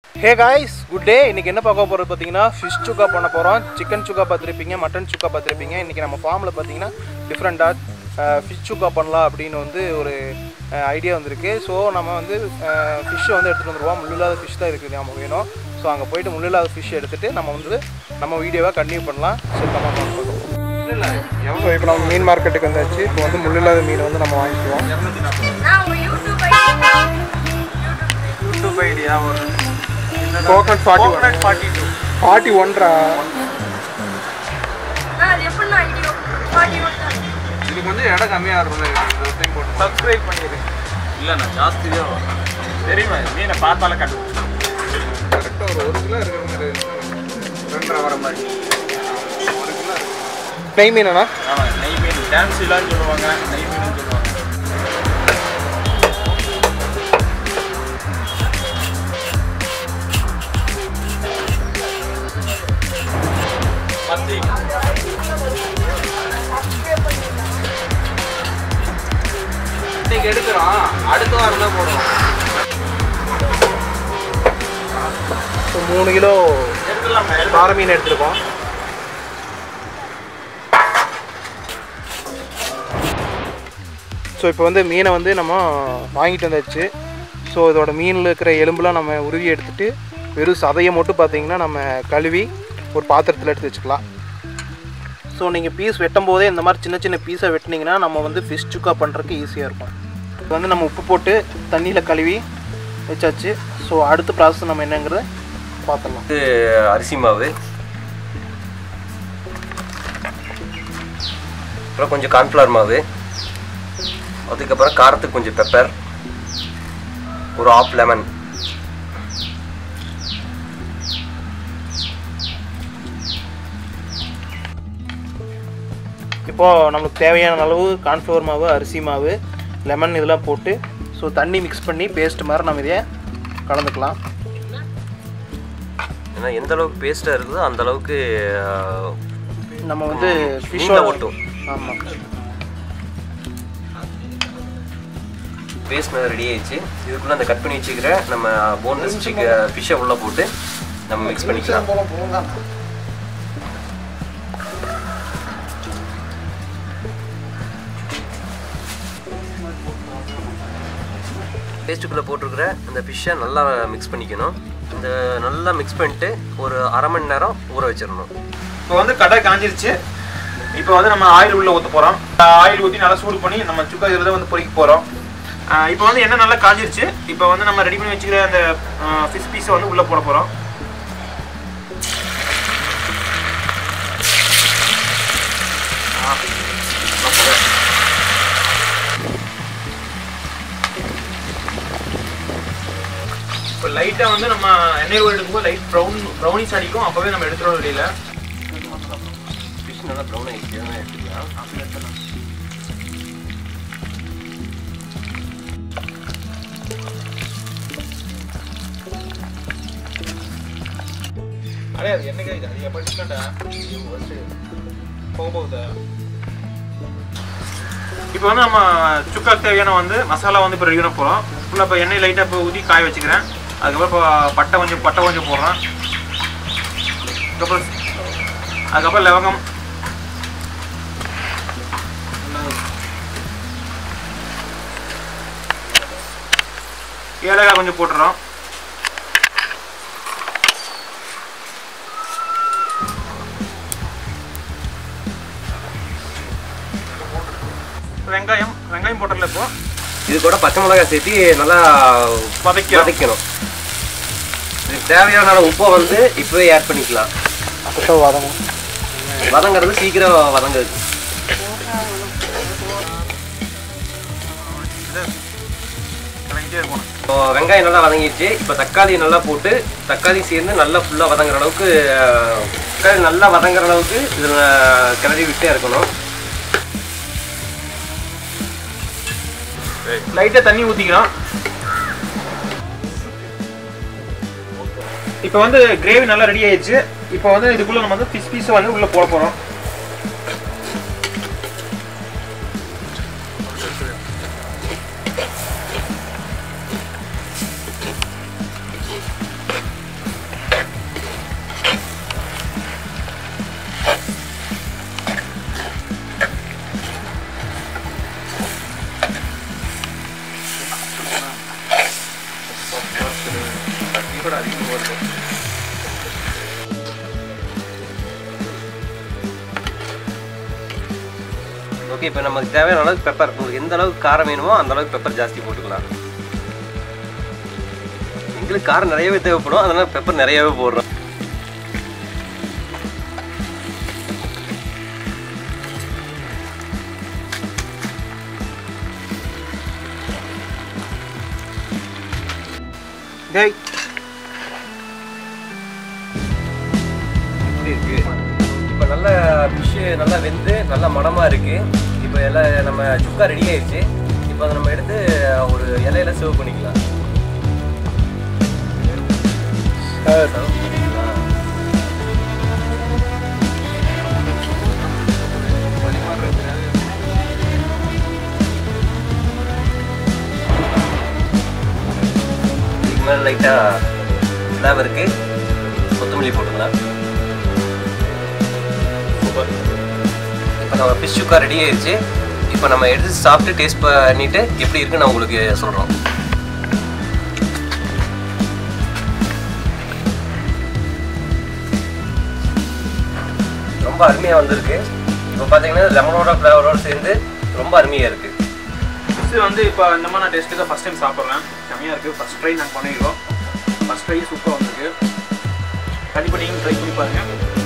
Hey guys good day இன்னைக்கு என்ன பார்க்க போகிறது பார்த்தீங்கன்னா ஃபிஷ் சுக்கா பண்ண போகிறோம் சிக்கன் சுக்கா பார்த்துருப்பீங்க மட்டன் சுக்கா பார்த்துருப்பீங்க இன்றைக்கி நம்ம ஃபார்மில் பார்த்தீங்கன்னா டிஃப்ரெண்ட்டாக ஃபிஷ் சுக்கா பண்ணலாம் அப்படின்னு வந்து ஒரு ஐடியா வந்திருக்கு ஸோ நம்ம வந்து ஃபிஷ்ஷை வந்து எடுத்துகிட்டு வந்துருவோம் முள்ளில்லாத ஃபிஷ் தான் இருக்குது நம்ம வேணும் ஸோ அங்கே போயிட்டு முள்ளில்லாத ஃபிஷ் எடுத்துகிட்டு நம்ம வந்து நம்ம வீடியோவை கண்டினியூ பண்ணலாம் ஸோ கமெண்ட் பண்ணுறோம் ஸோ இப்போ நம்ம மீன் மார்க்கெட்டுக்கு வந்தாச்சு இப்போ வந்து முள்ளில்லாத மீன் வந்து நம்ம வாங்கிக்குவோம் நான் உங்க யூடியூப் ஐடி யூடியூப் ஐடியா ஒரு coconut forty coconut forty two forty ஒன்றா நான் அது எப்படி நான் ஐடி ஃபார்ட்டி ஒன் தான் இதுக்கு வந்து இடம் கம்மியாக இருக்கும் போட்டு சப்ஸ்கிரைப் பண்ணிடு இல்லைண்ணா ஜாஸ்தி தான் வரும். தெரியுமா மீனை பார்த்தாலே கண்டுபிடிச்சு கரெக்டாக ஒரு ஒரு கிலோ இருக்கிற மாதிரி ரெண்டரை வர மாதிரி ஒரு கிலோ இருக்கு நெய் மீனா ஆமாம் நெய் மீன் டான்ஸிலான்னு சொல்லுவாங்க நெய் மீன் சொல்லுவாங்க மத்தி இன்னைக்கு எடுக்கிறோம் அடுத்த வாரம் தான் போடுவோம் ஸோ மூணு கிலோ எடுத்துடலாமா பாறை மீன் எடுத்துருக்கோம் ஸோ இப்போ வந்து மீனை வந்து நம்ம வாங்கிட்டு வந்தாச்சு ஸோ இதோட மீனில் இருக்கிற எலும்புலாம் நம்ம உருவி எடுத்துட்டு வெறும் சதையை மட்டும் பார்த்தீங்கன்னா நம்ம கழுவி ஒரு பாத்திரத்தில் எடுத்து வச்சுக்கலாம் ஸோ நீங்கள் பீஸ் வெட்டும் போதே இந்த மாதிரி சின்ன சின்ன பீஸை வெட்டினீங்கன்னா நம்ம வந்து ஃபிஷ் சுக்கா பண்ணுறதுக்கு ஈஸியாக இருக்கும் இது வந்து நம்ம உப்பு போட்டு தண்ணியில் கழுவி வச்சாச்சு ஸோ அடுத்த ப்ராசஸ் நம்ம என்னங்கிறத பார்த்துடலாம் இது அரிசி மாவு அப்புறம் கொஞ்சம் கார்ன்ஃப்ளவர் மாவு அதுக்கப்புறம் காரத்துக்கு கொஞ்சம் பெப்பர் ஒரு ஆஃப் லெமன் இப்போது நம்மளுக்கு தேவையான அளவு கார்ன்ஃப்ளவர் மாவு அரிசி மாவு லெமன் இதெல்லாம் போட்டு ஸோ தண்ணி மிக்ஸ் பண்ணி பேஸ்ட் மாதிரி நம்ம இதையே கலந்துக்கலாம் ஏன்னா எந்த அளவுக்கு பேஸ்ட்டாக இருக்குதோ அந்த அளவுக்கு ஆஹ், நம்ம வந்து மீன்ல ஃபிஷ்ஷோட ஒட்டும் ஆமாம் பேஸ்ட் ரெடி ஆயிடுச்சு இதுக்குள்ளே அந்த கட் பண்ணி வச்சுக்கிற நம்ம போன்லெஸ் சிக்க ஃபிஷ்ஷை உள்ளே போட்டு நம்ம மிக்ஸ் பண்ணிக்கலாம் பேஸ்ட்டுக்குள்ளே போட்டிருக்கிற அந்த ஃபிஷ்ஷை நல்லா மிக்ஸ் பண்ணிக்கணும் இந்த நல்லா மிக்ஸ் பண்ணிட்டு ஒரு அரை மணி நேரம் ஊற வச்சிடணும் இப்போ வந்து கடை காஞ்சிருச்சு இப்போ வந்து நம்ம ஆயில் உள்ள ஊற்ற போகிறோம் ஆயில் ஊற்றி நல்லா சூடு பண்ணி நம்ம சுக்கா இதில் வந்து பொறிக்க போகிறோம் இப்போ வந்து எண்ணெய் நல்லா காஞ்சிருச்சு இப்போ வந்து நம்ம ரெடி பண்ணி வச்சுக்கிற அந்த ஃபிஷ் பீஸை வந்து உள்ளே போட போகிறோம் இப்போ லைட்டாக வந்து நம்ம எண்ணெய் ஊற எடுக்கும்போது லைட் ப்ரௌன் ப்ரௌனிஸ் அடிக்கும் அப்போவே நம்ம எடுத்துகிற வெளியில் ஃபிஷ் நல்லா ப்ரௌன் ஆகிடுச்சு எடுத்துக்கலாம் அடே அது என்ன கிடையாது அது எப்போ டிஃப்ரெண்டா போக போகுது இப்போ வந்து நம்ம சுக்காக்கு தேவையான வந்து மசாலா வந்து இப்போ ரெடி பண்ண போகிறோம் ஃபுல்லாக இப்போ எண்ணெய் லைட்டாக இப்போ ஊற்றி காய வச்சுக்கிறேன் அதுக்கப்புறம் இப்போ பட்டை கொஞ்சம் பட்டை கொஞ்சம் போடுறேன் அதுக்கப்புறம் அதுக்கப்புறம் லவங்கம் ஏலக்காய் கொஞ்சம் போட்டுறோம் வெங்காயம் வெங்காயம் போட்டுறல இப்போ இது கூட பச்சை மிளகாய் சேர்த்து நல்லா வதக்கிறோம். வதக்கணும் இதுக்கு தேவையான அளவு உப்பை வந்து இப்போவே ஆட் பண்ணிக்கலாம் அப்போ வதங்கும் வதங்கிறது சீக்கிரம் வதங்குது கலங்கிட்டே இருக்கணும் இப்போ வெங்காயம் நல்லா வதங்கிடுச்சு இப்போ தக்காளி நல்லா போட்டு தக்காளி சேர்ந்து நல்லா ஃபுல்லாக வதங்குற அளவுக்கு அஹ், தக்காளி நல்லா வதங்குற அளவுக்கு இதில் கிளறி விட்டே இருக்கணும் லைட்டாக தண்ணி ஊற்றிக்கிறோம் இப்போ வந்து கிரேவி நல்லா ரெடி ஆயிடுச்சு இப்போ வந்து இதுக்குள்ள நம்ம வந்து ஃபிஷ் பீஸை வந்து உள்ள போட போகிறோம் கூட அதிகமாக வருது ஓகே இப்போ நமக்கு தேவையான அளவுக்கு பெப்பர் உங்களுக்கு எந்த அளவுக்கு காரம் வேணுமோ அந்த அளவுக்கு பெப்பர் ஜாஸ்தி போட்டுக்கலாம் எங்களுக்கு காரம் நிறையவே தேவைப்படும் அதனால பெப்பர் நிறையவே போடுறோம் டேய் எப்படி இருக்கு இப்போ நல்ல ஃபிஷ்ஷு நல்லா வெந்து நல்ல மணமாக இருக்கு இப்போ எல்லாம் நம்ம சுக்கா ரெடி ஆயிடுச்சு இப்போ அதை நம்ம எடுத்து ஒரு இலையில சர்வ் பண்ணிக்கலாம் சார் சர்வ் பண்ணிக்கலாம் இதுக்கு மேலே லைட்டாக ஃப்ளேவருக்கு கொத்தமல்லி போட்டுக்கலாம் சூப்பர் இப்போ நம்ம ஃபிஷ் சுக்கா ரெடி ஆயிடுச்சு இப்போ நம்ம எடுத்து சாப்பிட்டு டேஸ்ட் பண்ணிட்டு எப்படி இருக்குன்னு நான் உங்களுக்கு சொல்கிறோம் ரொம்ப அருமையாக வந்திருக்கு இப்போ பார்த்தீங்கன்னா லெமனோட ஃப்ளேவரோட சேர்ந்து ரொம்ப அருமையாக இருக்குது ஃபிஷ் வந்து இப்போ இந்த மாதிரி நான் டேஸ்ட்டு தான் ஃபஸ்ட் டைம் சாப்பிட்றேன் செம்மையாக இருக்குது ஃபஸ்ட் ட்ரை நாங்கள் பண்ணியிருக்கோம் ஃபஸ்ட் ட்ரை சூப்பராக வந்திருக்கு கண்டிப்பாக நீங்களும் ட்ரை பண்ணி பாருங்கள்